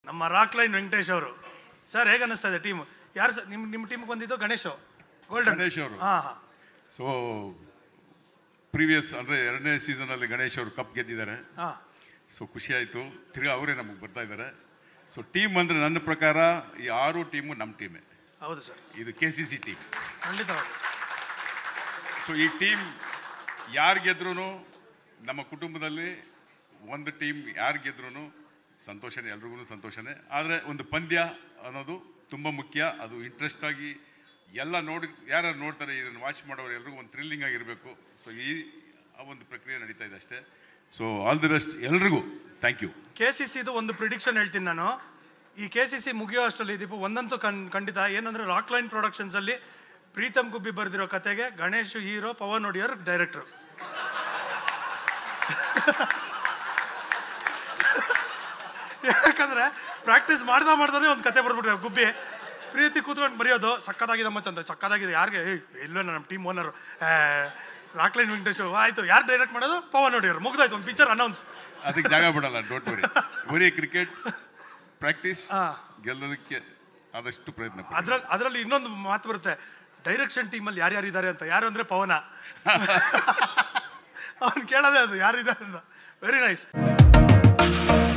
ನಮ್ಮ ರಾಕ್ಲೈನ್ ವೆಂಕಟೇಶ್ ಅವರು ಸರ್ ಹೇಗೆ ಅನ್ನಿಸ್ತಾ ಇದೆ ಟೀಮ್ ಯಾರು ಸರ್ ನಿಮ್ಮ ನಿಮ್ಮ ಟೀಮ್ಗೆ ಬಂದಿದ್ದು ಗಣೇಶ್ ಗೋಲ್ಡನ್ ಗಣೇಶ್ ಅವರು ಹಾಂ ಹಾಂ ಸೊ ಪ್ರೀವಿಯಸ್ ಅಂದರೆ ಎರಡನೇ ಸೀಸನಲ್ಲಿ ಗಣೇಶ್ ಅವರು ಕಪ್ ಗೆದ್ದಿದ್ದಾರೆ ಹಾಂ ಸೊ ಖುಷಿ ಆಯಿತು ತಿರ್ಗಾ ಅವರೇ ನಮಗೆ ಬರ್ತಾ ಇದ್ದಾರೆ ಸೊ ಟೀಮ್ ಅಂದರೆ ನನ್ನ ಪ್ರಕಾರ ಈ ಆರು ಟೀಮು ನಮ್ಮ ಟೀಮೇ ಹೌದು ಸರ್ ಇದು ಕೆ ಸಿ ಸಿ ಟೀಮ್ ಖಂಡಿತ ಹೌದು ಸೊ ಈ ಟೀಮ್ ಯಾರು ಗೆದ್ರೂ ನಮ್ಮ ಕುಟುಂಬದಲ್ಲಿ ಒಂದು ಟೀಮ್ ಯಾರು ಗೆದ್ರೂ ಸಂತೋಷನೇ ಎಲ್ರಿಗೂ ಸಂತೋಷನೇ ಆದರೆ ಒಂದು ಪಂದ್ಯ ಅನ್ನೋದು ತುಂಬ ಮುಖ್ಯ ಅದು ಇಂಟ್ರೆಸ್ಟ್ ಆಗಿ ಎಲ್ಲ ನೋಡಿ ಯಾರು ನೋಡ್ತಾರೆ ಇದನ್ನು ವಾಚ್ ಮಾಡೋರು ಎಲ್ರಿಗೂ ಒಂದು ಥ್ರಿಲ್ಲಿಂಗ್ ಆಗಿರಬೇಕು ಸೊ ಈ ಆ ಒಂದು ಪ್ರಕ್ರಿಯೆ ನಡೀತಾ ಇದೆ ಅಷ್ಟೇ ಸೊ ಆಲ್ ದಿ ಬೆಸ್ಟ್ ಎಲ್ರಿಗೂ ಥ್ಯಾಂಕ್ ಯು ಕೆ ಸಿ ಸಿದು ಒಂದು ಪ್ರಿಡಿಕ್ಷನ್ ಹೇಳ್ತೀನಿ ನಾನು ಈ ಕೆ ಸಿ ಸಿ ಮುಗಿಯೋ ಅಷ್ಟರಲ್ಲಿ ದೀಪ ಒಂದಂತೂ ಕಣ್ ಖಂಡಿತ ಏನಂದ್ರೆ ರಾಕ್ಲೈನ್ ಪ್ರೊಡಕ್ಷನ್ಸಲ್ಲಿ ಪ್ರೀತಮ್ ಗುಬ್ಬಿ ಬರೆದಿರೋ ಕತೆಗೆ ಗಣೇಶ್ ಹೀರೋ ಪವನ್ ಒಡಿಯರ್ ಡೈರೆಕ್ಟ್ರು ಯಾಕಂದ್ರೆ ಪ್ರಾಕ್ಟೀಸ್ ಮಾಡ್ದಾ ಮಾಡ್ದಾನೆ ಒಂದು ಕತೆ ಬರ್ಬಿಟ್ರೆ ಗುಬ್ಬಿ ಪ್ರೀತಿ ಕೂತ್ಕೊಂಡು ಬರೆಯೋದು ಸಕ್ಕತ್ತಾಗಿದೆ ಮಚ್ಚ ಅಂತ ಸಕ್ಕತ್ತಾಗಿದೆ ಯಾರಿಗೆ ಏಯ್ ಇಲ್ಲೋ ನಮ್ಮ ಟೀಮ್ ಓನರು ರಾಕ್ಲೈನ್ ವೆಂಕಟೇಶ್ ಆಯ್ತು ಯಾರು ಡೈರೆಕ್ಟ್ ಮಾಡೋದು ಪವನ್ ಒಡಿಯರ್ ಮುಗ್ದಾಯ್ತು ಒಂದು ಪಿಕ್ಚರ್ ಅನೌನ್ಸ್ ಅದಕ್ಕೆ ಜಾಗ ಬಿಡಲ್ಲ ಡೋಂಟ್ ವರಿ ಬರೀ ಕ್ರಿಕೆಟ್ ಪ್ರಾಕ್ಟೀಸ್ ಹಾ. ಗೆಲ್ಲೋದಕ್ಕೆ ಆದಷ್ಟು ಪ್ರಯತ್ನ ಪಡಿ. ಅದ್ರಲ್ಲಿ ಅದರಲ್ಲಿ ಇನ್ನೊಂದು ಮಾತು ಬರುತ್ತೆ ಡೈರೆಕ್ಷನ್ ಟೀಮಲ್ಲಿ ಯಾರ್ಯಾರು ಇದ್ದಾರೆ ಅಂತ ಯಾರು ಅಂದ್ರೆ ಪವನ ಅವ್ನು ಕೇಳೋದೇ ಅದು ಯಾರಿದ್ದಾರೆ ಅಂತ ವೆರಿ ನೈಸ್